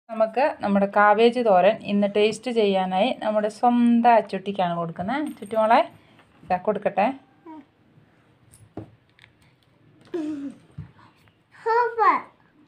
നമുക്ക് നമ്മുടെ കാബേജ് തോരൻ ഇന്ന് ടേസ്റ്റ് ചെയ്യാനായി നമ്മുടെ സ്വന്തം അച്ചുട്ടിക്കാണ് കൊടുക്കുന്നത് ചുറ്റുമോളെ ഇതാ കൊടുക്കട്ടെ super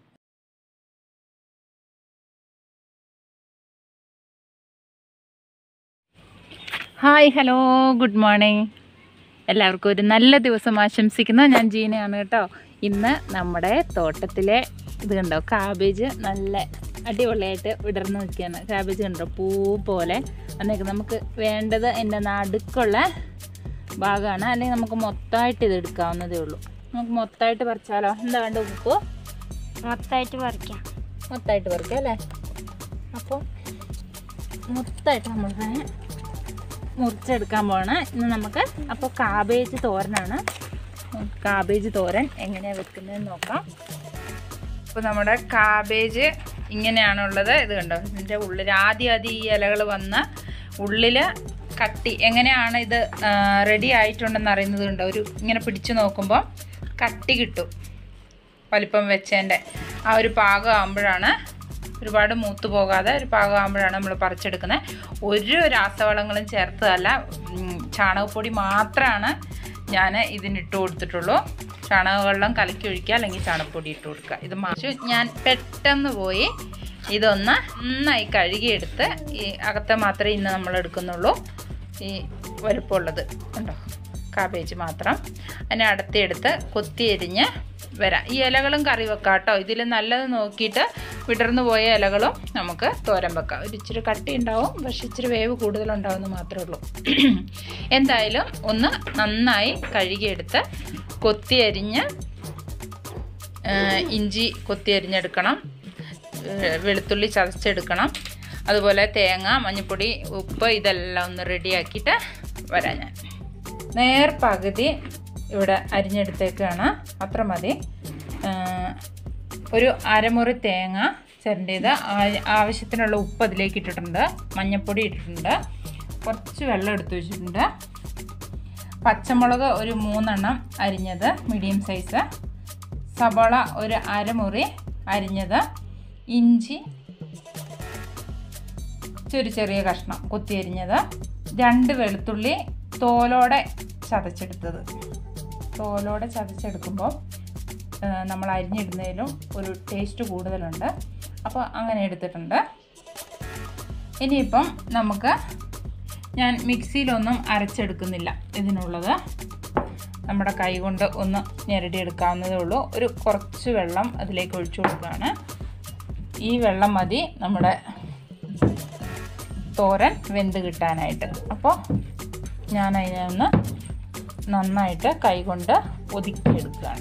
hi hello good morning എല്ലാവർക്കും ഒരു നല്ല ദിവസം ആശംസിക്കുന്നു ഞാൻ ജീനയാണ് കേട്ടോ ഇന്ന് നമ്മുടെ തോട്ടത്തിലെ ഇത് കണ്ടോ കാബേജ് നല്ല അടിപൊളിയായിട്ട് വിടർന്ന് നിൽക്കുകയാണ് കാബേജ് കണ്ടോ പൂ പോലെ അന്നേക്ക് നമുക്ക് വേണ്ടത് എൻ്റെ നടുക്കുള്ള ഭാഗമാണ് അല്ലെങ്കിൽ നമുക്ക് മൊത്തമായിട്ട് ഇത് എടുക്കാവുന്നതേ ഉള്ളൂ നമുക്ക് മൊത്തമായിട്ട് പറിച്ചാലോ എന്താ വേണ്ട ഉപ്പ് മൊത്തമായിട്ട് പറിക്കാം മൊത്തമായിട്ട് പറിക്കാം അല്ലേ അപ്പോൾ മൊത്തമായിട്ട് നമ്മൾ തന്നെ മുറിച്ചെടുക്കാൻ പോവാണ് ഇന്ന് നമുക്ക് അപ്പോൾ കാബേജ് തോരനാണ് കാബേജ് തോരൻ എങ്ങനെയാണ് വെക്കുന്നതെന്ന് നോക്കാം അപ്പോൾ നമ്മുടെ കാബേജ് ഇങ്ങനെയാണുള്ളത് ഇത് കണ്ടോ ഇതിൻ്റെ ഉള്ളിൽ ആദ്യം ആദ്യം ഈ ഇലകൾ വന്ന് ഉള്ളിൽ കട്ടി എങ്ങനെയാണ് ഇത് റെഡി ആയിട്ടുണ്ടെന്ന് അറിയുന്നത് കണ്ടോ ഒരു ഇങ്ങനെ പിടിച്ചു നോക്കുമ്പോൾ കട്ടി കിട്ടും വലിപ്പം വെച്ചതിൻ്റെ ആ ഒരു പാകം ആകുമ്പോഴാണ് ഒരുപാട് മൂത്ത് പോകാതെ ഒരു പാകം ആകുമ്പോഴാണ് നമ്മൾ പറിച്ചെടുക്കുന്നത് ഒരു രാസവളങ്ങളും ചേർത്തതല്ല ഉം, ചാണകപ്പൊടി മാത്രമാണ് ഞാൻ ഇതിനിട്ട് കൊടുത്തിട്ടുള്ളൂ ചാണകവെള്ളം കലക്കി ഒഴിക്കുക അല്ലെങ്കിൽ ചാണകപ്പൊടി ഇട്ട് കൊടുക്കുക ഇത് മാച്ചു ഞാൻ പെട്ടെന്ന് പോയി ഇതൊന്ന് നന്നായി കഴുകിയെടുത്ത് ഈ അകത്തെ മാത്രമേ ഇന്ന് നമ്മൾ എടുക്കുന്നുള്ളൂ ഈ വലുപ്പമുള്ളത് ഉണ്ടോ കാബേജ് മാത്രം അതിനെ അടത്തിയെടുത്ത് കൊത്തിയരിഞ്ഞ് വരാം ഈ ഇലകളും കറി വെക്കാം കേട്ടോ ഇതിൽ നല്ലത് നോക്കിയിട്ട് വിടർന്നു പോയ ഇലകളും നമുക്ക് തോരൻ വെക്കാം ഒരു ഇച്ചിരി കട്ടി ഉണ്ടാവും പക്ഷെ ഇച്ചിരി വേവ് കൂടുതലുണ്ടാവുമെന്ന് മാത്രമേ ഉള്ളൂ എന്തായാലും ഒന്ന് നന്നായി കഴുകിയെടുത്ത് കൊത്തിയരിഞ്ഞ് ആ, ഇഞ്ചി കൊത്തിയരിഞ്ഞെടുക്കണം ഏ, വെളുത്തുള്ളി ചതച്ചെടുക്കണം അതുപോലെ തേങ്ങ മഞ്ഞൾപ്പൊടി ഉപ്പ് ഇതെല്ലാം ഒന്ന് റെഡിയാക്കിയിട്ട് വരാം ഞാൻ നേർ പകുതി ഇവിടെ അരിഞ്ഞെടുത്തേക്കാണ് അത്ര മതി ആ, ഒരു അരമുറി തേങ്ങ ചിരണ്ടിയത് ആ- ആവശ്യത്തിനുള്ള ഉപ്പ് അതിലേക്ക് ഇട്ടിട്ടുണ്ട് മഞ്ഞൾപ്പൊടി ഇട്ടിട്ടുണ്ട് കുറച്ച് വെള്ളം എടുത്തു വെച്ചിട്ടുണ്ട് പച്ചമുളക് ഒരു മൂന്നെണ്ണം അരിഞ്ഞത് മീഡിയം സൈസ് സബോള ഒരു അരമുറി അരിഞ്ഞത് ഇഞ്ചി ചെറിയ ചെറിയ കഷ്ണം കൊത്തി അരിഞ്ഞത് രണ്ട് വെളുത്തുള്ളി തോലോടെ ചതച്ചെടുത്തത് തോലോടെ ചതച്ചെടുക്കുമ്പോൾ ആ, നമ്മൾ അരിഞ്ഞിടുന്നതിലും ഒരു ടേസ്റ്റ് കൂടുതലുണ്ട് അപ്പോൾ അങ്ങനെ എടുത്തിട്ടുണ്ട് ഇനിയിപ്പം നമുക്ക് ഞാൻ മിക്സിയിലൊന്നും അരച്ചെടുക്കുന്നില്ല ഇതിനുള്ളത് നമ്മുടെ കൈ കൊണ്ട് ഒന്ന് ഞെരടിയെടുക്കാവുന്നതേ ഉള്ളൂ ഒരു കുറച്ച് വെള്ളം അതിലേക്ക് ഒഴിച്ചു കൊടുക്കുകയാണ് ഈ വെള്ളം മതി നമ്മുടെ തോരൻ വെന്ത് കിട്ടാനായിട്ട് അപ്പോൾ ഞാൻ അതിനെ ഒന്ന് നന്നായിട്ട് കൈകൊണ്ട് ഒതുക്കിയെടുക്കുകയാണ്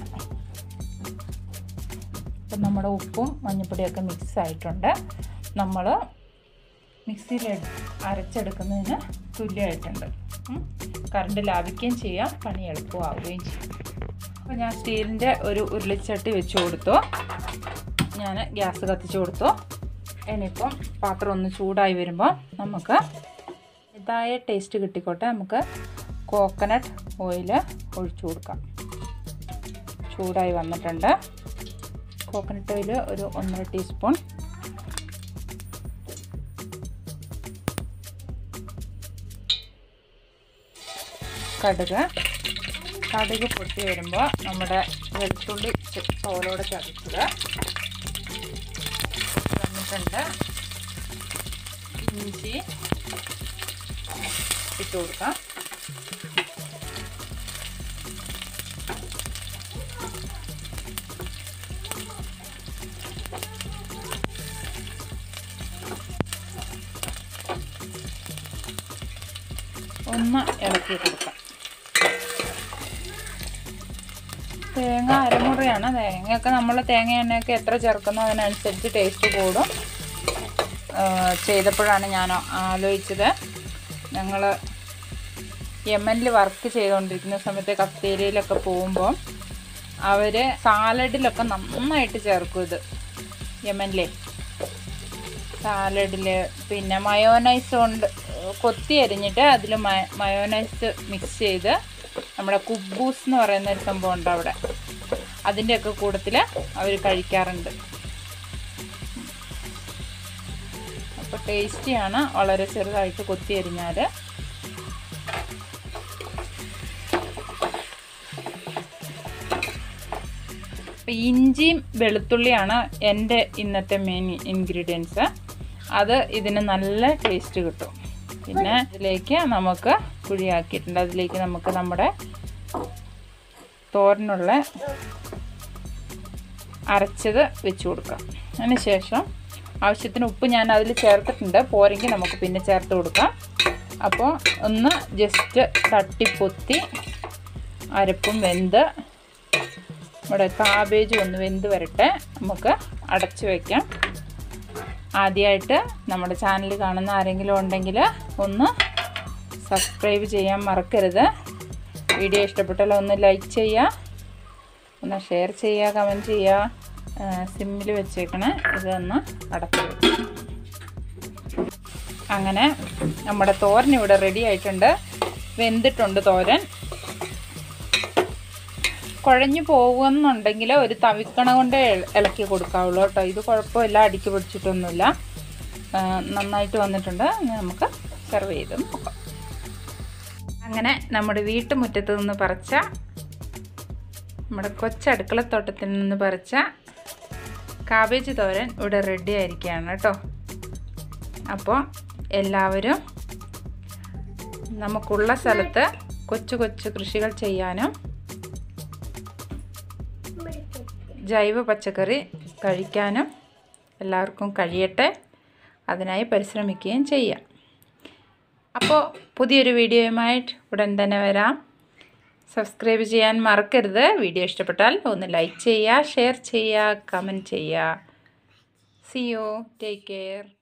അപ്പം നമ്മുടെ ഉപ്പും മഞ്ഞൾപ്പൊടിയൊക്കെ മിക്സ് ആയിട്ടുണ്ട് നമ്മൾ മിക്സിയിൽ അരച്ചെടുക്കുന്നതിന് തുല്യമായിട്ടുണ്ട് ഉം. കറണ്ട് ലാഭിക്കുകയും ചെയ്യാം പണി എളുപ്പമാവുകയും ചെയ്യും അപ്പോൾ ഞാൻ സ്റ്റീലിൻ്റെ ഒരു ഉരുളിച്ചട്ടി വെച്ച് കൊടുത്തു ഞാൻ ഗ്യാസ് കത്തിച്ച് കൊടുത്തു ഇനിയിപ്പം പാത്രം ഒന്ന് ചൂടായി വരുമ്പോൾ നമുക്ക് ഇതായ ടേസ്റ്റ് കിട്ടിക്കോട്ടെ നമുക്ക് കോക്കനട്ട് ഓയിൽ ഒഴിച്ചു കൊടുക്കാം ചൂടായി വന്നിട്ടുണ്ട് കോക്കനട്ട് ഓയിൽ ഒരു ഒന്നര ടീസ്പൂൺ കടുക് കടുക് പൊട്ടി വരുമ്പോൾ നമ്മുടെ വെളുത്തുള്ളി ചെ- തോലോടെ ചതച്ചത് വന്നിട്ടുണ്ട് ഇഞ്ചി ഇട്ട് കൊടുക്കാം ഒന്ന് ഇളക്കി കൊടുക്കാം തേങ്ങ അരമുറിയാണ് തേങ്ങയൊക്കെ നമ്മൾ തേങ്ങ എണ്ണയൊക്കെ എത്ര ചേർക്കുന്നോ അതിനനുസരിച്ച് ടേസ്റ്റ് കൂടും ആ, ചെയ്തപ്പോഴാണ് ഞാൻ ആലോചിച്ചത് ഞങ്ങൾ യമനിൽ വർക്ക് ചെയ്തുകൊണ്ടിരിക്കുന്ന സമയത്ത് കഫ്തേരിയയിലൊക്കെ പോകുമ്പോൾ അവർ സാലഡിലൊക്കെ നന്നായിട്ട് ചേർക്കും ഇത് യമനിലെ സാലഡിൽ പിന്നെ മയോനൈസ് കൊണ്ട് കൊത്തി അരിഞ്ഞിട്ട് അതിൽ മയോനൈസ് മിക്സ് ചെയ്ത് നമ്മുടെ കുബൂസ് എന്ന് പറയുന്ന ഒരു സംഭവം ഉണ്ട് അവിടെ അതിൻ്റെയൊക്കെ കൂട്ടത്തിൽ അവർ കഴിക്കാറുണ്ട് ടേസ്റ്റിയാണ് വളരെ ചെറുതായിട്ട് കൊത്തി അരിഞ്ഞാൽ അപ്പോൾ ഇഞ്ചിയും വെളുത്തുള്ളിയാണ് എൻ്റെ ഇന്നത്തെ മെയിൻ ഇൻഗ്രീഡിയൻസ് അത് ഇതിന് നല്ല ടേസ്റ്റ് കിട്ടും പിന്നെ ഇതിലേക്ക് നമുക്ക് കുഴിയാക്കിയിട്ടുണ്ട് അതിലേക്ക് നമുക്ക് നമ്മുടെ തോരനുള്ള അരച്ചത് വെച്ച് കൊടുക്കാം അതിന് ശേഷം ആവശ്യത്തിന് ഉപ്പ് ഞാൻ അതിൽ ചേർത്തിട്ടുണ്ട് പോരെങ്കിൽ നമുക്ക് പിന്നെ ചേർത്ത് കൊടുക്കാം അപ്പോൾ ഒന്ന് ജസ്റ്റ് തട്ടിപ്പൊത്തി അരപ്പും വെന്ത് നമ്മുടെ കാബേജ് ഒന്ന് വെന്ത് വരട്ടെ നമുക്ക് അടച്ചു വയ്ക്കാം ആദ്യമായിട്ട് നമ്മുടെ ചാനൽ കാണുന്ന ആരെങ്കിലും ഉണ്ടെങ്കിൽ ഒന്ന് സബ്സ്ക്രൈബ് ചെയ്യാൻ മറക്കരുത് വീഡിയോ ഇഷ്ടപ്പെട്ടാൽ ഒന്ന് ലൈക്ക് ചെയ്യുക ഒന്ന് ഷെയർ ചെയ്യുക കമൻറ്റ് ചെയ്യുക സിമ്മിൽ വെച്ചേക്കണേ ഇതൊന്ന് അടച്ചു വയ്ക്കും അങ്ങനെ നമ്മുടെ തോരൻ ഇവിടെ റെഡി ആയിട്ടുണ്ട് വെന്തിട്ടുണ്ട് തോരൻ കുഴഞ്ഞു പോകുമെന്നുണ്ടെങ്കിൽ ഒരു തവിക്കണ കൊണ്ട് ഇള- ഇളക്കി കൊടുക്കാവുള്ളൂ കേട്ടോ ഇത് കുഴപ്പമില്ല അടിക്ക് പിടിച്ചിട്ടൊന്നുമില്ല ആ, നന്നായിട്ട് വന്നിട്ടുണ്ട് ഇനി നമുക്ക് സെർവ് ചെയ്ത് നോക്കാം അങ്ങനെ നമ്മുടെ വീട്ടുമുറ്റത്ത് നിന്ന് പറിച്ച നമ്മുടെ കൊച്ചടുക്കളത്തോട്ടത്തിൽ നിന്ന് പറിച്ച കാബേജ് തോരൻ ഇവിടെ റെഡി ആയിരിക്കുകയാണ് കേട്ടോ അപ്പോൾ എല്ലാവരും നമുക്കുള്ള സ്ഥലത്ത് കൊച്ചു കൊച്ചു കൃഷികൾ ചെയ്യാനും ജൈവ പച്ചക്കറി കഴിക്കാനും എല്ലാവർക്കും കഴിയട്ടെ അതിനായി പരിശ്രമിക്കുകയും ചെയ്യാം അപ്പോൾ പുതിയൊരു വീഡിയോയുമായിട്ട് ഉടൻ തന്നെ വരാം സബ്സ്ക്രൈബ് ചെയ്യാൻ മറക്കരുത് വീഡിയോ ഇഷ്ടപ്പെട്ടാൽ ഒന്ന് ലൈക്ക് ചെയ്യുക ഷെയർ ചെയ്യുക കമൻറ്റ് ചെയ്യുക സി യു ടേക്ക് കെയർ